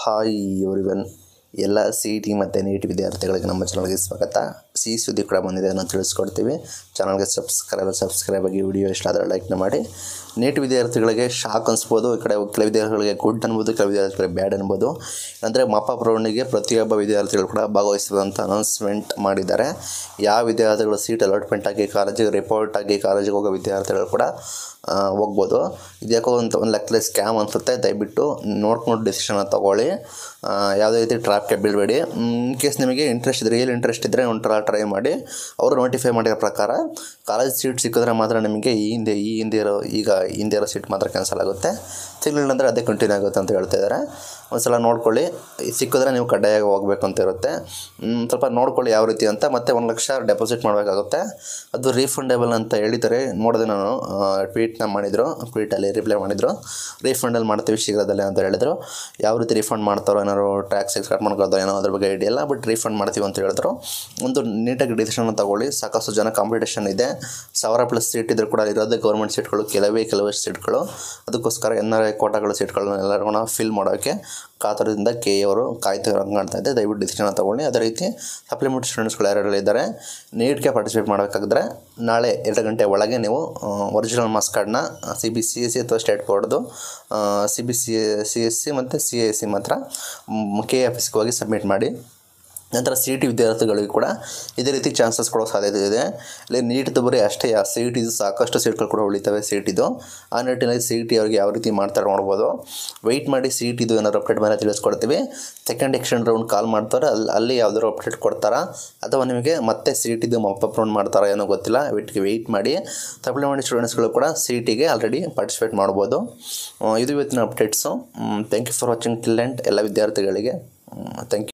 hi everyone ಎಲ್ಲ C E T ಮತ್ತು NEET ವಿದ್ಯಾರ್ಥಿಗಳಿಗೆ ನಮ್ಮ ಚಾನಲ್ಗೆ ಸ್ವಾಗತ ಸಿ ಸುದ್ದಿ ಕೂಡ ಬಂದಿದೆ ಅನ್ನೋ ತಿಳಿಸ್ಕೊಡ್ತೀವಿ ಚಾನಲ್ಗೆ ಸಬ್ಸ್ಕ್ರೈಬ್ ಸಬ್ಸ್ಕ್ರೈಬ್ ಆಗಿ ವಿಡಿಯೋ ಇಷ್ಟ ಆದರೆ ಲೈಕ್ನ ಮಾಡಿ ನೀಟ್ ವಿದ್ಯಾರ್ಥಿಗಳಿಗೆ ಶಾಕ್ ಅನಿಸ್ಬೋದು ಈ ಕಡೆ ಕೆಲ ವಿದ್ಯಾರ್ಥಿಗಳಿಗೆ ಗುಡ್ ಅನ್ಬೋದು ಕೆಲ ವಿದ್ಯಾರ್ಥಿಗಳಿಗೆ ಬ್ಯಾಡ್ ಅನ್ಬೋದು ಅಂದರೆ ಮಾಪ ರೌಂಡಿಗೆ ಪ್ರತಿಯೊಬ್ಬ ವಿದ್ಯಾರ್ಥಿಗಳು ಕೂಡ ಭಾಗವಹಿಸಿದಂಥ ಅನೌನ್ಸ್ಮೆಂಟ್ ಮಾಡಿದ್ದಾರೆ ಯಾವ ವಿದ್ಯಾರ್ಥಿಗಳು ಸೀಟ್ ಅಲಾಟ್ಮೆಂಟ್ ಆಗಿ ಕಾಲೇಜಿಗೆ ರಿಪೋರ್ಟ್ ಆಗಿ ಕಾಲೇಜಿಗೆ ಹೋಗೋ ವಿದ್ಯಾರ್ಥಿಗಳು ಕೂಡ ಆ, ಹೋಗ್ಬೋದು ಇದ್ಯಾಕೋ ಒಂದು ಒಂದು ಲೆಕ್ಕದಲ್ಲಿ ಸ್ಕ್ಯಾಮ್ ಅನಿಸುತ್ತೆ ದಯವಿಟ್ಟು ನೋಡ್ಕೊಂಡು ಡಿಸಿಷನ್ ತಗೊಳ್ಳಿ ಆ, ಯಾವುದೇ ರೀತಿ ಟ್ರಾಪ್ಗೆ ಬೀಳಬೇಡಿ ಇನ್ ಕೇಸ್ ನಿಮಗೆ ಇಂಟ್ರೆಸ್ಟ್ ಇದ್ದರೆ ರಿಯಲ್ ಇಂಟ್ರೆಸ್ಟ್ ಇದ್ದರೆ ಒಂಥರ ಟ್ರೈ ಮಾಡಿ ಅವರು ನೋಟಿಫೈ ಮಾಡಿರೋ ಪ್ರಕಾರ ಕಾಲೇಜ್ ಸೀಟ್ ಸಿಕ್ಕಿದ್ರೆ ಮಾತ್ರ ನಿಮಗೆ ಈ ಹಿಂದೆ ಈ ಹಿಂದೆ ಇರೋ ಈಗ ಹಿಂದೆ ಇರೋ ಸೀಟ್ ಮಾತ್ರ ಕ್ಯಾನ್ಸಲ್ ಆಗುತ್ತೆ ಸಿಗಲಿಲ್ಲ ಅಂದರೆ ಅದೇ ಕಂಟಿನ್ಯೂ ಆಗುತ್ತೆ ಅಂತ ಹೇಳ್ತಾ ಇದ್ದಾರೆ ಒಂದು ಸಲ ನೋಡ್ಕೊಳ್ಳಿ ಈ ಸಿಕ್ಕಿದ್ರೆ ನೀವು ಕಡ್ಡಾಯವಾಗಿ ಹೋಗ್ಬೇಕು ಅಂತ ಇರುತ್ತೆ ಮ್, ಸ್ವಲ್ಪ ನೋಡ್ಕೊಳ್ಳಿ ಯಾವ ರೀತಿ ಅಂತ ಮತ್ತೆ ಒಂದು ಲಕ್ಷ ಡೆಪಾಸಿಟ್ ಮಾಡಬೇಕಾಗುತ್ತೆ ಅದು ರೀಫಂಡೇಬಲ್ ಅಂತ ಹೇಳಿದ್ದಾರೆ ನೋಡಿದೆ ನಾನು ಟ್ವೀಟ್ನ ಮಾಡಿದರು ಟ್ವೀಟಲ್ಲಿ ರಿಪ್ಲೈ ಮಾಡಿದರು ರೀಫಂಡಲ್ಲಿ ಮಾಡ್ತೀವಿ ಶೀಘ್ರದಲ್ಲೇ ಅಂತ ಹೇಳಿದರು ಯಾವ ರೀತಿ ರೀಫಂಡ್ ಮಾಡ್ತಾರೋ ಏನಾದ್ರು ಟ್ಯಾಕ್ಸ್ ಕಟ್ ಮಾಡ್ಕೊಳ್ತಾರೋ ಏನೋ ಅದ್ರ ಬಗ್ಗೆ ಐಡಿಯಾ ಇಲ್ಲ ಬಟ್ ರೀಫಂಡ್ ಮಾಡ್ತೀವಿ ಅಂತ ಹೇಳಿದ್ರು ಒಂದು ನೀಟಾಗಿ ಡಿಸಿಷನ್ ತಗೊಳ್ಳಿ ಸಾಕಷ್ಟು ಜನ ಕಾಂಪಿಟೇಷನ್ ಇದೆ ಸಾವಿರ ಪ್ಲಸ್ ಸೀಟ್ ಇದ್ರೂ ಕೂಡ ಇರೋದೇ ಗೌರ್ಮೆಂಟ್ ಸೀಟ್ಗಳು ಕೆಲವೇ ಕೆಲವೇ ಸೀಟ್ಗಳು ಅದಕ್ಕೋಸ್ಕರ ಎನ್ ಆರ್ ಐ ಕೋಟಾಗಳ ಸೀಟ್ಗಳನ್ನ ಎಲ್ಲರೂ ಫಿಲ್ ಮಾಡೋಕ್ಕೆ ಕಾತರದಿಂದ ಕೆ ಅವರು ಕಾಯ್ತಾ ಕಾಣ್ತಾ ಇದೆ ದಯವಿಟ್ಟು ಡಿಸಿಷನ್ ತಗೊಳ್ಳಿ ಅದೇ ರೀತಿ ಸಪ್ಲಿಮೆಂಟ್ ಸ್ಟೂಡೆಂಟ್ಸ್ಗಳು ಯಾರ್ಯಾರು ಇದ್ದಾರೆ ನೀಟ್ಗೆ ಪಾರ್ಟಿಸಿಪೇಟ್ ಮಾಡಬೇಕಾಗಿದ್ರೆ ನಾಳೆ ಎರಡು ಗಂಟೆ ಒಳಗೆ ನೀವು ಒರಿಜಿನಲ್ ಮಾರ್ಕ್ಸ್ ಕಾರ್ಡ್ನ C B C S C ಅಥವಾ ಸ್ಟೇಟ್ ಬೋರ್ಡ್ದು C B C C S C ಮತ್ತು ಸಿ ಎಸ್ ಸಿ ಮಾತ್ರ ಕೆ ಆಫೀಸ್ಗೆ ಹೋಗಿ ಸಬ್ಮಿಟ್ ಮಾಡಿ ನಂತರ ಸಿ ಟಿ ವಿದ್ಯಾರ್ಥಿಗಳಿಗೆ ಕೂಡ ಇದೇ ರೀತಿ ಚಾನ್ಸಸ್ ಕೊಡೋ ಸಾಧ್ಯತೆ ಇದೆ ಇಲ್ಲಿ ನೀಟ್ದು ಬರೀ ಅಷ್ಟೇ ಸಿ ಇ ಟಿದು ಸಾಕಷ್ಟು ಸೀಟ್ಗಳು ಕೂಡ ಉಳಿತವೆ ಸಿ ಇ ಟಿದು ಆ ನಿಟ್ಟಿನಲ್ಲಿ ಸಿ ಇ ಟಿ ಅವ್ರಿಗೆ ಯಾವ ರೀತಿ ಮಾಡ್ತಾರೆ ನೋಡ್ಬೋದು ವೆಯ್ಟ್ ಮಾಡಿ ಸಿ ಇ ಟಿದು ಏನಾದ್ರು ಅಪ್ಡೇಟ್ ಮೇಲೆ ತಿಳಿಸ್ಕೊಡ್ತೀವಿ ಸೆಕೆಂಡ್ ಎಕ್ಷನ್ ರೌಂಡ್ ಕಾಲ್ ಮಾಡ್ತಾರೆ ಅಲ್ಲಿ ಅಲ್ಲಿ ಯಾವ್ದಾದ್ರು ಅಪ್ಡೇಟ್ ಕೊಡ್ತಾರಾ ಅಥವಾ ನಿಮಗೆ ಮತ್ತೆ ಸಿ ಇ ಟಿದು ಮಪ್ ರೌಂಡ್ ಮಾಡ್ತಾರಾ ಏನೋ ಗೊತ್ತಿಲ್ಲ ವೆಯ್ಟ್ಗೆ ವೆಯ್ಟ್ ಮಾಡಿ ಸಪ್ಲಿಮೆಂಟರಿ ಸ್ಟೂಡೆಂಟ್ಸ್ಗಳು ಕೂಡ ಸಿ ಇ ಟಿಗೆ ಆಲ್ರೆಡಿ ಪಾರ್ಟಿಸಿಪೇಟ್ ಮಾಡ್ಬೋದು ಆ, ಇದು ಇವತ್ತಿನ updates thank you for watching till end ಎಲ್ಲ ವಿದ್ಯಾರ್ಥಿಗಳಿಗೆ ಥ್ಯಾಂಕ್ ಯು